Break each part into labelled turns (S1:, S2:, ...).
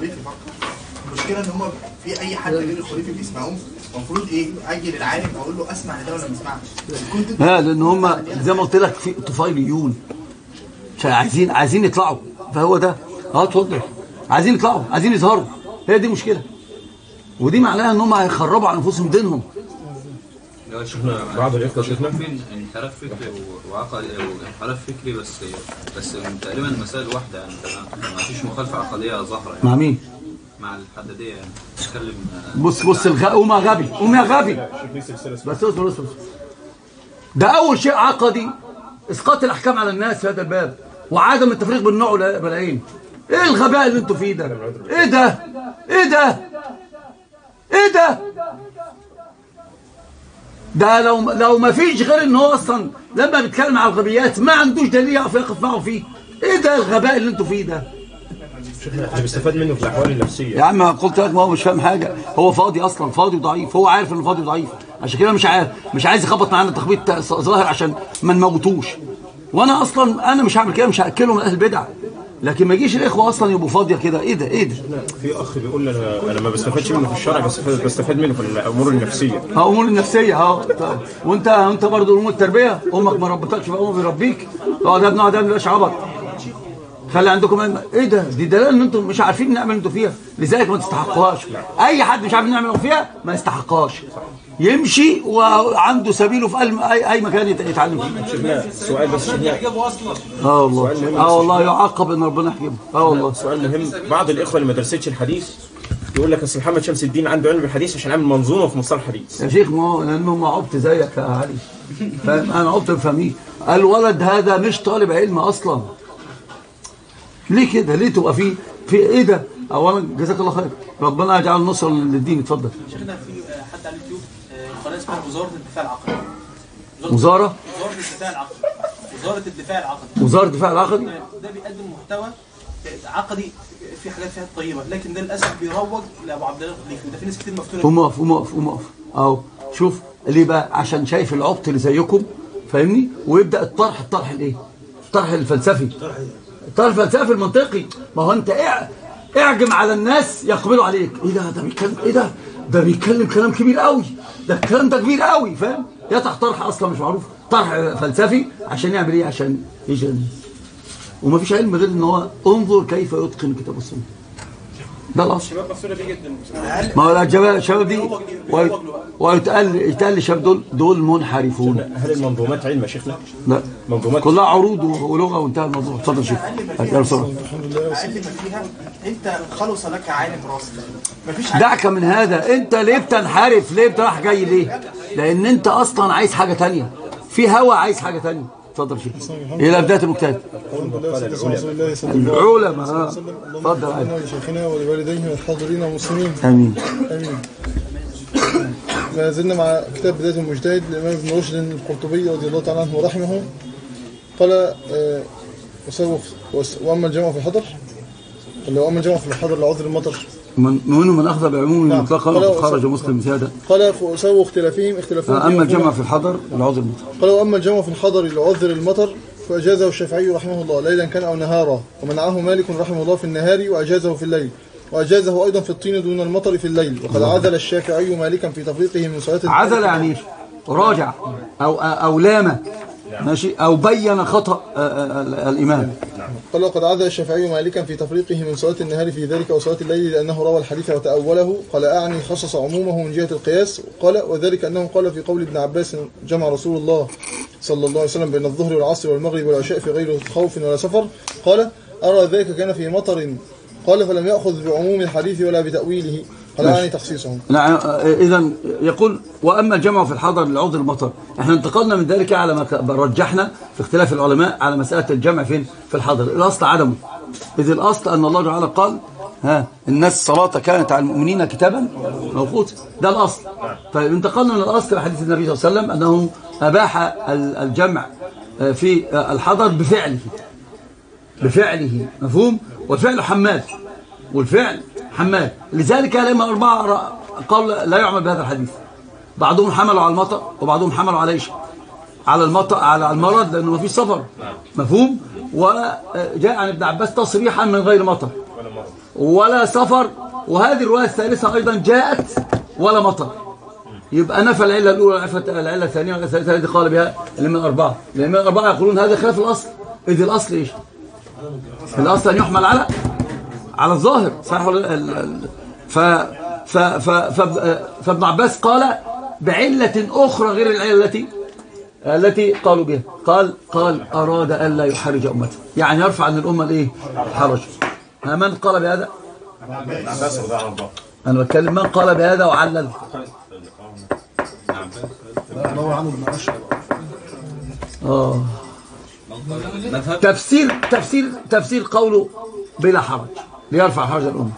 S1: الخليفي فقط المشكله ان هم في اي حد غير الخليفي بيسمعوه المفروض ايه اجي للعالم اقول له اسمع لده ولا ما اسمعش كنت
S2: لا لان هم زي ما قلت لك في طفيليون عشان عايزين عايزين يطلعوا فهو ده اه اتفضل عايزين يطلعوا عايزين يظهروا هي دي مشكله ودي معناها ان هم هيخربوا على انفسهم دينهم
S3: يا شيخنا
S4: بعض الإخوة شيخنا.
S3: ممكن انحراف فكري و- وعقدي وانحراف فكري بس بس تقريبا المسائل واحده يعني تمام ما فيش مخالفه عقديه ظاهره يعني
S2: مع مين
S3: مع الحداديه يعني بتتكلم
S2: بص بص الغ... قوم يا غبي قوم يا غبي بس اصبر اصبر اصبر. ده اول شيء عقدي اسقاط الاحكام على الناس في هذا الباب وعدم التفريق بين النوع والعين ايه الغباء اللي انتوا فيه ده ايه ده ايه ده ايه ده ده لو لو ما فيش غير ان هو اصلا لما بيتكلم على الغبيات ما عندوش دليل يعرف يقف معه فيه ايه ده الغباء اللي انتوا فيه ده
S4: اللي بيستفاد منه في الأحوال النفسية
S2: يا عم قلت لك ما هو مش فاهم حاجه هو فاضي اصلا فاضي وضعيف هو عارف انه فاضي وضعيف عشان كده مش عارف مش عايز يخبط معانا تخبيط ظاهر عشان ما نموتوش وانا اصلا انا مش هعمل كده مش هاكله من اهل البدع لكن ما يجيش الاخوه اصلا يبقوا فاضيه كده ايه ده ايه ده
S4: في أخ بيقول لي أنا أنا ما بستفادش منه في الشرع بس بستفاد منه في الأمور النفسية
S2: ها امور النفسيه ها طيب. وانت انت برضه امور التربيه امك ما ربتكش بقى امك بيربيك اه ده ابن ده مش عبط خلي عندكم علم. ايه ده دي دلاله ان انتم مش عارفين النعمه اللي انتم فيها لذلك ما تستحقوهاش اي حد مش عارف النعمه اللي هو فيها ما يستحقهاش يمشي وعنده سبيله في أي- اي اي مكان يت- يتعلم فيه
S4: شيخنا سؤال بس شيخنا
S2: اه والله اه والله يعاقب ان ربنا يحجبه اه والله
S4: سؤال مهم بعض الإخوة اللي ما درستش الحديث يقول لك أصل محمد شمس الدين عنده علم بالحديث عشان عامل منظومة في مصطلح الحديث
S2: يا شيخ ما هو لانه ما عبت زيك يا علي فاهم انا عبت بفهميه الولد هذا مش طالب علم اصلا ليه كده ليه تبقى فيه في ايه ده اولا جزاك الله خير ربنا يجعل نصر للدين اتفضل
S5: شيخنا في آه، حد على اليوتيوب آه، قناه اسمها وزاره الدفاع العقدي
S2: وزاره
S5: وزاره الدفاع العقدي وزاره الدفاع العقدي
S2: وزاره الدفاع العقدي
S5: ده بيقدم محتوى عقدي في حاجات فيها طيبه لكن ده للاسف بيروج لابو عبد الله الخليفي وده في ناس كتير مفتونه
S2: قوم اقف قوم اقف قوم اقف اهو شوف ليه بقى عشان شايف العبط اللي زيكم فاهمني ويبدا الطرح الطرح الايه الطرح الفلسفي الطرح الفلسفي المنطقي ما هو انت اع- اعجم على الناس يقبلوا عليك ايه ده ده بيتكلم ايه ده ده بيتكلم كلام كبير قوي ده الكلام ده كبير قوي فاهم يطرح طرح اصلا مش معروف طرح فلسفي عشان يعمل ايه عشان يجن وما فيش علم غير ان هو انظر كيف يتقن كتاب السنه ده الاصل
S4: الشباب مقصودة بيه جدا
S2: ما هو الشباب الشباب دي وي- ويتقال يتقال للشباب دول دول منحرفون
S4: هل المنظومات علم يا شيخنا؟
S2: لا
S4: منظومات
S2: كلها عروض ولغه وانتهى الموضوع اتفضل شيخ يا رسول الله.
S1: اقل ما فيها انت خلص لك عالم راسك مفيش عالم
S2: دعك من هذا انت ليه بتنحرف ليه بتروح جاي ليه لان انت اصلا عايز حاجه تانية في هوا عايز حاجه تانية اتفضل شيخ الى بدايه المجتهد
S6: الحمد لله والصلاة والسلام على رسول الله صلى الله
S2: العلماء ها.
S6: عليه وسلم اللهم
S2: اتفضل
S6: اغفر لنا
S2: عادي.
S6: ولشيخنا ولوالديه والحاضرين والمسلمين
S2: امين
S6: امين ما زلنا مع كتاب بداية المجتهد للإمام ابن رشد القرطبي رضي الله تعالى عنه ورحمه قال آه، وسوف وس- وأما الجمع في الحضر اللي هو أما الجمع في الحضر لعذر المطر
S2: من منهم من اخذ بعموم
S6: نعم.
S2: مطلقا
S6: قال
S2: وقد خرج
S6: وس-
S2: مسلم زياده
S6: قال فأسووا اختلافهم اختلافهم
S2: اما
S6: فيما
S2: الجمع
S6: هو-
S2: في الحضر العذر المطلق
S6: قال وأما الجمع في الحضر لعذر المطر فأجازه الشافعي رحمه الله ليلا كان أو نهارا ومنعه مالك رحمه الله في النهار وأجازه في الليل وأجازه أيضا في الطين دون المطر في الليل وقد عزل الشافعي مالكا في تفريقه من صلاة
S2: عزل يعني إيش؟ راجع او او لام ماشي او بين خطا آه، آه، الامام
S6: قال وقد عزل الشافعي مالكا في تفريقه من صلاة النهار في ذلك وصلاة الليل لأنه روى الحديث وتأوله قال أعني خصص عمومه من جهة القياس قال وذلك أنه قال في قول ابن عباس جمع رسول الله صلى الله عليه وسلم بين الظهر والعصر والمغرب والعشاء في غير خوف ولا سفر قال أرى ذلك كان في مطر قال فلم يأخذ بعموم الحديث ولا بتأويله قال أعني تخصيصه
S2: نعم اذا يقول واما الجمع في الحضر لعذر المطر احنا انتقلنا من ذلك على ما ك- رجحنا في اختلاف العلماء على مساله الجمع فين في الحضر الاصل عدمه اذ الاصل ان الله تعالى قال ها الناس الصلاه كانت على المؤمنين كتابا موقوتا ده الاصل طيب انتقلنا من الاصل لحديث النبي صلى الله عليه وسلم انه اباح ال- الجمع آه، في آه، الحضر بفعله بفعله مفهوم والفعل حمال والفعل حمال لذلك الائمه الاربعه ر- قال لا يعمل بهذا الحديث بعضهم حملوا على المطر وبعضهم حملوا على ايش على المطر على المرض لانه ما فيش سفر مفهوم وجاء عن ابن عباس تصريحا من غير مطر ولا سفر وهذه الرواية الثالثة أيضا جاءت ولا مطر يبقى نفى العلة الأولى نفى العلة الثانية والعلة الثالثة التي قال بها الإمام الأربعة الإمام الأربعة يقولون هذا خلاف الأصل إذ الأصل إيش الأصل أن يحمل على على الظاهر صح ولا ال- ال- ف ف ف ف فابن عباس قال بعلة أخرى غير العلة التي التي قالوا بها قال قال أراد ألا يحرج أمته يعني يرفع عن الأمة الإيه الحرج ها من قال بهذا
S4: عباس رضي الله عنه
S2: أنا بتكلم من قال بهذا وعلل آه
S3: مذهب
S2: تفسير تفسير تفسير قوله بلا حرج ليرفع حرج الأمة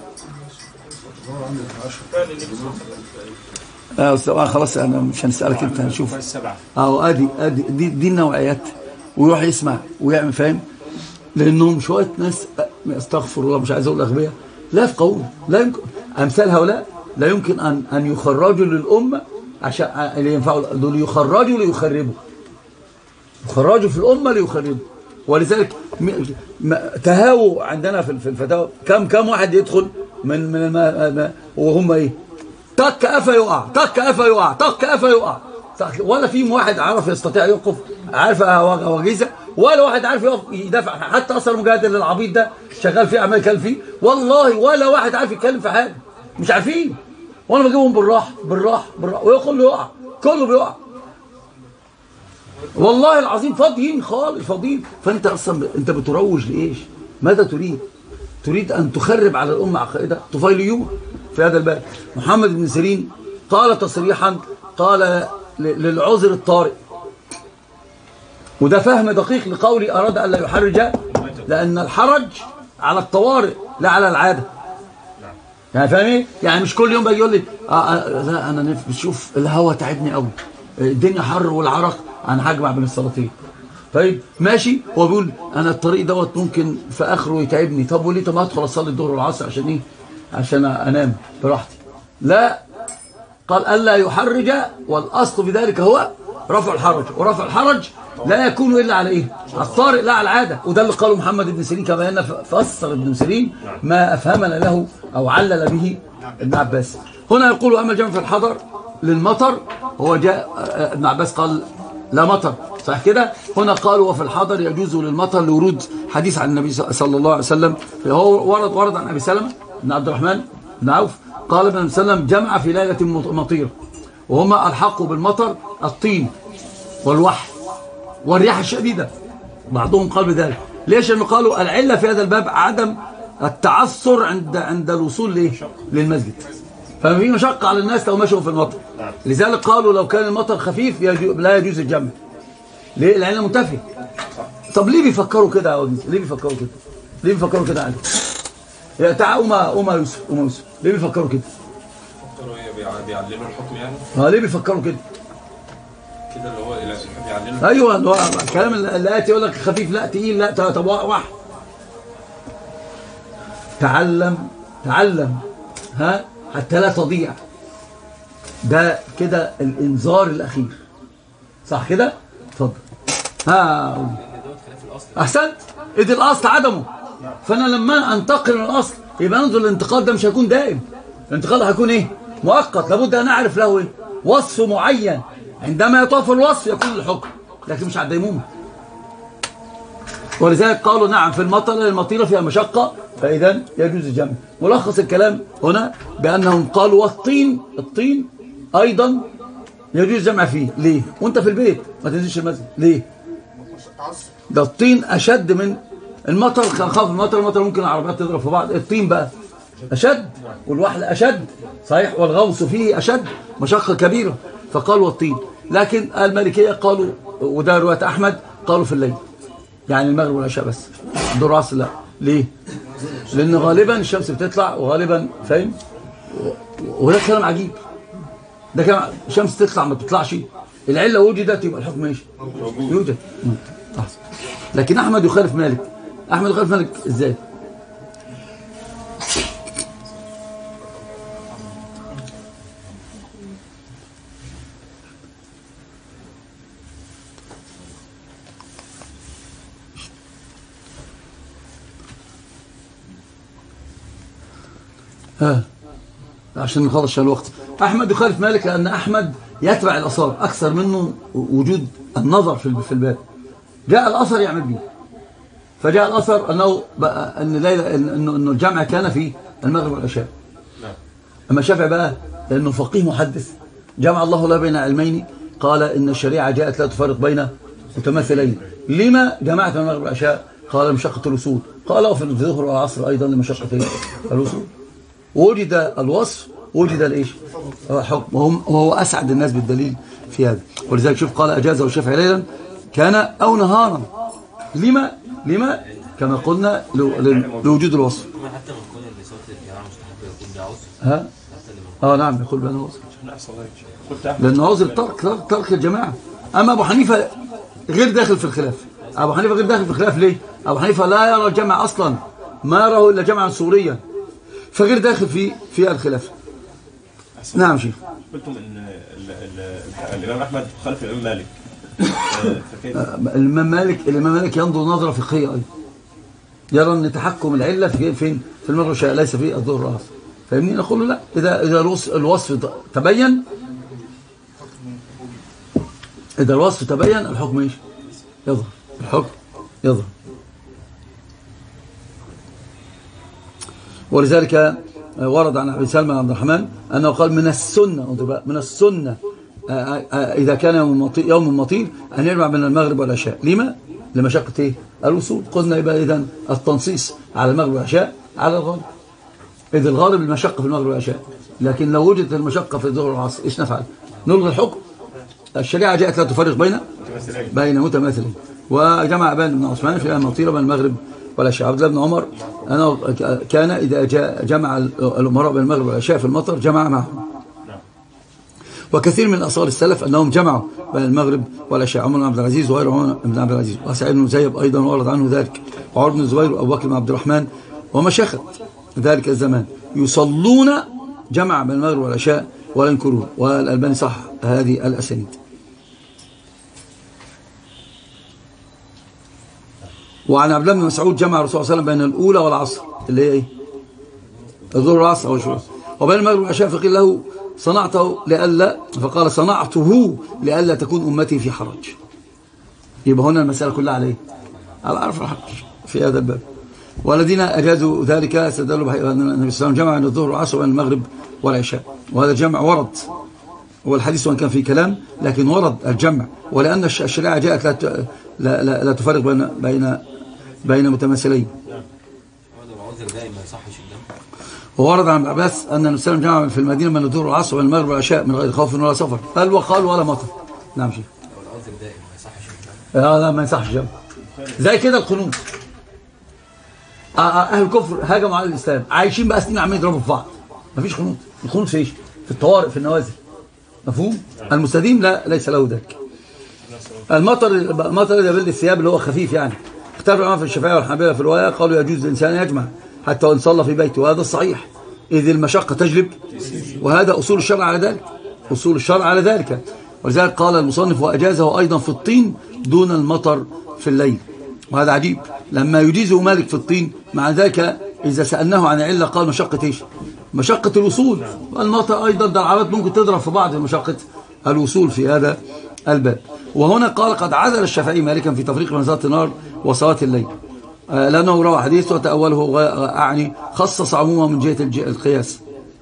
S2: اه أستاذ، آه، خلاص انا مش هنسالك انت هنشوف اهو ادي ادي دي, دي النوعيات ويروح يسمع ويعمل فاهم لانهم شويه ناس آه، استغفر الله مش عايز اقول اغبياء لا يفقهون لا يمكن امثال هؤلاء لا يمكن ان ان يخرجوا للامه عشان آه، اللي ينفعوا دول يخرجوا ليخربوا يخرجوا في الامه ليخربوا ولذلك م- م- تهاووا عندنا في في الفتاوى كم كم واحد يدخل من من الم- م- وهم ايه تك أفا يقع تك أفا يقع تك أفا يقع صح؟ ولا في واحد عارف يستطيع يوقف عارف وجيزة ولا واحد عارف يقف يدافع حتى أصلا المجاهد اللي العبيط ده شغال فيه عمال يتكلم فيه والله ولا واحد عارف يتكلم في حاجة مش عارفين وانا بجيبهم بالراحة بالراحة بالراحة ويقول له يقع كله بيقع والله العظيم فاضيين خالص فاضيين فانت اصلا ب- انت بتروج لايش ماذا تريد تريد ان تخرب على الامه عقائدها طفيليون في هذا الباب محمد بن سيرين قال تصريحا قال ل- للعذر الطارئ وده فهم دقيق لقولي اراد ان لا يحرج لان الحرج على الطوارئ لا على العاده يعني فاهم ايه؟ يعني مش كل يوم باجي يقول لي آه آه لا انا نف- بشوف الهوا تعبني قوي الدنيا حر والعرق انا هجمع بين السلاطين طيب ماشي هو بيقول انا الطريق دوت ممكن في اخره يتعبني طب وليه طب هدخل اصلي الظهر والعصر عشان ايه؟ عشان انام براحتي لا قال الا يحرج والاصل في ذلك هو رفع الحرج ورفع الحرج لا يكون الا على ايه؟ على الطارئ لا على العاده وده اللي قاله محمد بن سيرين كما ان فسر ابن سيرين ما افهمنا له او علل به ابن عباس هنا يقول اما الجمع في الحضر للمطر هو جاء آه، ابن عباس قال لا مطر صح كده هنا قالوا وفي الحضر يجوز للمطر لورود حديث عن النبي صلى الله عليه وسلم هو ورد ورد عن ابي سلمه بن عبد الرحمن بن عوف قال ابن عليه وسلم جمع في ليله مطيره وهما الحقوا بالمطر الطين والوحل والرياح الشديدة بعضهم قال بذلك ليش انه قالوا العلة في هذا الباب عدم التعثر عند عند الوصول ليه للمسجد فما في مشقة على الناس لو مشوا في المطر لذلك قالوا لو كان المطر خفيف يجو لا يجوز الجمع ليه العلة منتفية طب ليه بيفكروا كده يا وديس ليه بيفكروا كده ليه بيفكروا كده علي يا تعال قوم قوم يا يوسف قوم يا يوسف ليه بيفكروا كده
S7: بيعللوا الحكم يعني
S2: اه ليه بيفكروا كده
S7: كده اللي هو بيعللوا
S2: ايوه اللي هو الكلام اللي ياتي يقول لك خفيف لا تقيل لا طب واحد تعلم تعلم ها حتى لا تضيع ده كده الانذار الاخير صح كده اتفضل ها قول. احسنت اذ الاصل عدمه فانا لما انتقل من الاصل يبقى انظر الانتقال ده مش هيكون دائم الانتقال هيكون ايه مؤقت لابد ان اعرف له ايه وصف معين عندما يتوفر الوصف يكون الحكم لكن مش على الديمومه ولذلك قالوا نعم في المطر المطيرة فيها مشقة فإذا يجوز الجمع ملخص الكلام هنا بأنهم قالوا والطين الطين أيضا يجوز الجمع فيه ليه وانت في البيت ما تنزلش المسجد ليه ده الطين أشد من المطر خاف المطر المطر ممكن العربيات تضرب في بعض الطين بقى أشد والوحل أشد صحيح والغوص فيه أشد مشقة كبيرة فقالوا والطين لكن المالكية قالوا وده رواية أحمد قالوا في الليل يعني المغرب والعشاء بس دور العصر لا ليه لان غالبا الشمس بتطلع وغالبا فاهم وده كلام عجيب ده كلام الشمس تطلع ما تطلعش العله وجدت يبقى الحكم ايش يوجد مم. أحسن. لكن احمد يخالف مالك احمد يخالف مالك ازاي ها عشان نخلص الوقت أحمد يخالف مالك لأن أحمد يتبع الأثار أكثر منه وجود النظر في في الباب جاء الأثر يعمل به فجاء الأثر أنه بقى أن ليلة أنه, أنه الجمع كان في المغرب والعشاء أما الشافعي بقى لأنه فقيه محدث جمع الله له بين علمين قال إن الشريعة جاءت لا تفرق بين متماثلين لما جمعت من المغرب والعشاء قال مشقة الوصول قال وفي الظهر والعصر أيضا لمشقة الوصول وجد الوصف وجد الايش حكم وهم وهو اسعد الناس بالدليل في هذا ولذلك شوف قال اجازه الشافعي ليلا كان او نهارا لما لما كما قلنا لو- لوجود الوصف
S8: ما حتى من كون اللي صوت الجماعة مستحب يكون ده عذر
S2: ها اه نعم يقول بأنه وصف لأنه عذر ترك ترك, ترك الجماعة أما أبو حنيفة غير داخل في الخلاف أبو حنيفة غير داخل في الخلاف ليه أبو حنيفة لا يرى الجمع أصلا ما يراه إلا جمعا سوريا فغير داخل في في الخلاف نعم شيخ
S4: قلتم ان ال- ال- ال- الامام احمد خلف الامام مالك آه، فكيف
S2: الإمام مالك الإمام مالك ينظر نظرة فقهية أيضا يرى أن تحكم العلة في فين في المرة والعشاء ليس في الظهر والعصر فاهمني نقول له لا إذا إذا الوصف, الوصف تبين إذا الوصف تبين الحكم إيش يظهر الحكم يظهر ولذلك ورد عن أبي سلمى عبد الرحمن أنه قال من السنة انظر بقى، من السنة آه، آه، إذا كان يوم مطير, يوم مطير أن يجمع بين المغرب والعشاء لما؟ لمشقة إيه؟ الوصول قلنا يبقى إذا التنصيص على المغرب والعشاء على الغالب إذا الغالب المشقة في المغرب والعشاء لكن لو وجدت المشقة في الظهر والعصر إيش نفعل؟ نلغي الحكم الشريعة جاءت لا تفرق بين بين متماثلين وجمع بين ابن عثمان في مطيرة بين المغرب والعشاء عبد الله بن عمر أنه كان إذا جاء جمع الأمراء بين المغرب والعشاء في المطر جمع معهم وكثير من أصال السلف أنهم جمعوا بين المغرب والعشاء عمر بن عبد العزيز وغير عمر بن عبد العزيز وسعيد بن زيب أيضا ورد عنه ذلك وعمر بن الزبير وأبو بكر بن عبد الرحمن ومشايخ ذلك الزمان يصلون جمع بين المغرب والعشاء ولا ينكرون والألباني صح هذه الأسانيد وعن عبد الله بن مسعود جمع الرسول صلى الله عليه وسلم بين الأولى والعصر اللي هي إيه؟ الظهر والعصر أو شو وبين المغرب والعشاء فقيل له صنعته لئلا فقال صنعته لئلا تكون أمتي في حرج يبقى هنا المسألة كلها عليه على عرف الحرج في هذا الباب والذين أجازوا ذلك استدلوا بحي... أن النبي صلى الله عليه وسلم جمع بين الظهر والعصر وبين المغرب والعشاء وهذا الجمع ورد والحديث وان كان فيه كلام لكن ورد الجمع ولأن الش- الشريعة جاءت لا, ت... لا, لا, لا تفرق بين بين بين متماثلين
S8: هذا العذر دائما ما يصحش الجمع
S2: وورد عن ابن عباس أن النبي صلى الله عليه وسلم جمع في المدينة من الظهر والعصر وبين المغرب والعشاء من غير خوف ولا سفر قال وقال ولا مطر نعم شيخ
S8: هو العذر دائما ما يصحش الجمع
S2: لا لا ما يصحش جمع زي كده القنوت آه، آه، اهل الكفر هاجموا على الاسلام عايشين بقى سنين عمالين يضربوا في بعض مفيش قنوت القنوت في ايش في الطوارئ في النوازل مفهوم المستديم لا ليس له ذلك المطر المطر ده بلد الثياب اللي هو خفيف يعني اختار العلماء في الشافعيه والحنابلة في الروايه قالوا يجوز الانسان أن يجمع حتى وان صلى في بيته وهذا الصحيح اذ المشقه تجلب وهذا اصول الشرع على ذلك اصول الشرع على ذلك ولذلك قال المصنف واجازه ايضا في الطين دون المطر في الليل وهذا عجيب لما يجيزه مالك في الطين مع ذلك إذا سألناه عن علة قال مشقة إيش مشقة الوصول المطر أيضا ده العربات ممكن تضرب في بعض مشقة الوصول في هذا الباب وهنا قال قد عزل الشافعي مالكا في تفريق منزلة النار وصلاة الليل آه، لأنه روى حديث وتأوله غ- أعني خصص عموما من جهة الج- القياس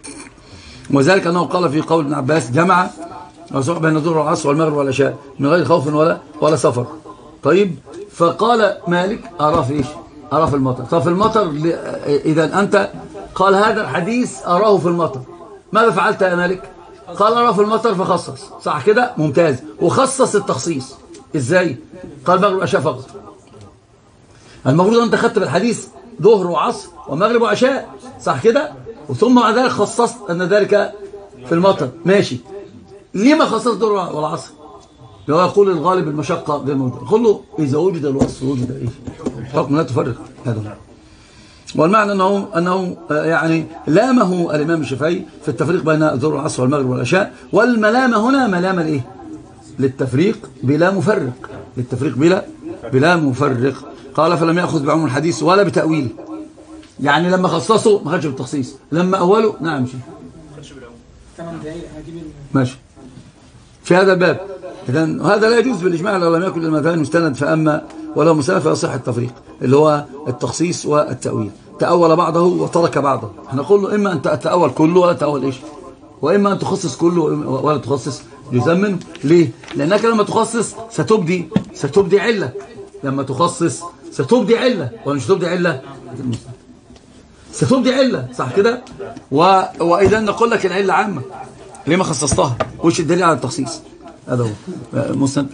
S2: وذلك أنه قال في قول ابن عباس جمع وسوق بين الظهر والعصر والمغرب والعشاء من غير خوف ولا ولا سفر طيب فقال مالك أرى في إيش أرى في المطر طب في المطر ل- إذا أنت قال هذا الحديث أراه في المطر ماذا فعلت يا مالك قال أراه في المطر فخصص صح كده ممتاز وخصص التخصيص إزاي قال مغرب والعشاء فقط المفروض أنت خدت بالحديث ظهر وعصر ومغرب وعشاء صح كده وثم بعد ذلك خصصت أن ذلك في المطر ماشي ليه ما خصصت الظهر والعصر لو يقول الغالب المشقة غير موجودة قل له إذا وجد الوصف وجد إيه حكم لا تفرق هذا هو. والمعنى أنه, أنه آه، يعني لامه الإمام الشافعي في التفريق بين الظهر والعصر والمغرب والعشاء والملامة هنا ملامة الإيه للتفريق بلا مفرق للتفريق بلا بلا مفرق قال فلم يأخذ بعموم الحديث ولا بتأويله يعني لما خصصه ما خدش بالتخصيص لما أوله نعم شيء
S5: ثمان دقايق هجيب ال-
S2: ماشي في هذا الباب إذا هذا لا يجوز بالإجماع لو لم يكن المذهبين مستند فأما ولو مستند فيصح التفريق اللي هو التخصيص والتأويل تأول بعضه وترك بعضه احنا نقول له إما أن تتأول كله ولا تأول إيش وإما أن تخصص كله ولا تخصص جزءا منه ليه؟ لأنك لما تخصص ستبدي ستبدي علة لما تخصص ستبدي علة ولا مش تبدي علة ستبدي علة صح كده و... وإذا نقول لك العلة عامة ليه ما خصصتها وش الدليل على التخصيص هذا هو مسند